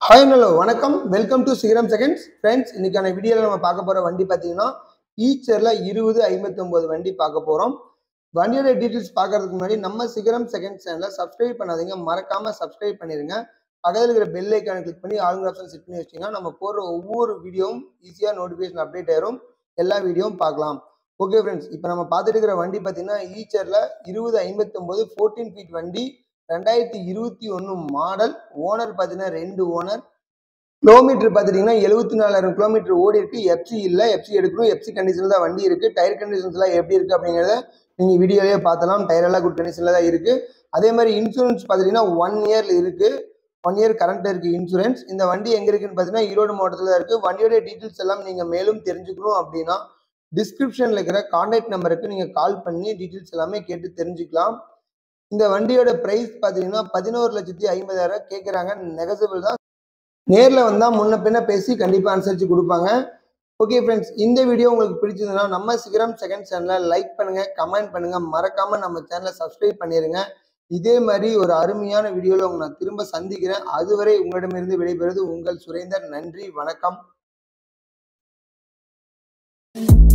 hi hello வணக்கம் welcome to Sigaram seconds friends இன்னைக்கான வீடியோவில் நம்ம பார்க்க போகிற வண்டி பார்த்தீங்கன்னா ஈச்சரில் இருபது ஐம்பத்தொம்போது வண்டி பார்க்க போகிறோம் வண்டியோட டீட்டெயில்ஸ் பார்க்கறதுக்கு முன்னாடி நம்ம சிகரம் செகண்ட் சேனலை சப்ஸ்கிரைப் பண்ணாதீங்க மறக்காம சப்ஸ்கிரைப் பண்ணிடுங்க பக்கத்தில் இருக்கிற பெல் ஐக்கானை கிளிக் பண்ணி ஆளுங்க ஆப்ஷன் செட் பண்ணி வச்சிங்கன்னா நம்ம போடுற ஒவ்வொரு வீடியோவும் ஈஸியாக நோட்டிஃபிகேஷன் அப்டேட் ஆயிரும் எல்லா வீடியோவும் பார்க்கலாம் ஓகே ஃப்ரெண்ட்ஸ் இப்போ நம்ம பார்த்துட்டு இருக்கிற வண்டி பார்த்தீங்கன்னா ஈச்சரில் இருபது ஐம்பத்தொம்போது ஃபோர்டீன் ஃபீட் வண்டி ரெண்டாயிரத்தி இருபத்தி ஒன்று மாடல் ஓனர் பார்த்தீங்கன்னா ரெண்டு ஓனர் கிலோமீட்டர் பார்த்துட்டிங்கன்னா எழுபத்தி நாலாயிரம் கிலோமீட்டர் ஓடி இருக்கு எஃப்சி இல்லை எஃப்சி எடுக்கணும் எஃப்சி கண்டிஷனில் தான் வண்டி இருக்குது டயர் கண்டிஷன்ஸ்லாம் எப்படி இருக்குது அப்படிங்கிறத நீங்கள் வீடியோலேயே பார்த்தலாம் டயர் எல்லாம் குட் கண்டிஷனில் தான் இருக்குது அதே மாதிரி இன்சூரன்ஸ் பார்த்துட்டிங்கன்னா ஒன் இயரில் இருக்குது ஒன் இயர் கரண்ட் இருக்குது இன்சூரன்ஸ் இந்த வண்டி எங்கே இருக்குன்னு பார்த்தீங்கன்னா ஈரோடு மாவட்டத்தில் தான் இருக்குது வண்டியோட டீட்டெயில்ஸ் எல்லாம் நீங்கள் மேலும் தெரிஞ்சுக்கணும் அப்படின்னா டிஸ்கிரிப்ஷனில் இருக்கிற கான்டாக்ட் நம்பருக்கு நீங்கள் கால் பண்ணி டீட்டெயில்ஸ் எல்லாமே கேட்டு தெரிஞ்சுக்கலாம் இந்த வண்டியோட பிரைஸ் பார்த்தீங்கன்னா பதினோரு லட்சத்தி ஐம்பதாயிரம் கேட்குறாங்க நெகசிபிள் தான் நேரில் வந்தால் முன்ன பின்ன பேசி கண்டிப்பாக அனுசரித்து கொடுப்பாங்க ஓகே ஃப்ரெண்ட்ஸ் இந்த வீடியோ உங்களுக்கு பிடிச்சதுன்னா நம்ம சிகரம் செகண்ட் சேனலை லைக் பண்ணுங்கள் கமெண்ட் பண்ணுங்கள் மறக்காமல் நம்ம சேனலை சப்ஸ்கிரைப் பண்ணிடுங்க இதே மாதிரி ஒரு அருமையான வீடியோவில் உங்களை நான் திரும்ப சந்திக்கிறேன் அதுவரை உங்களிடமிருந்து விடைபெறுவது உங்கள் சுரேந்தர் நன்றி வணக்கம்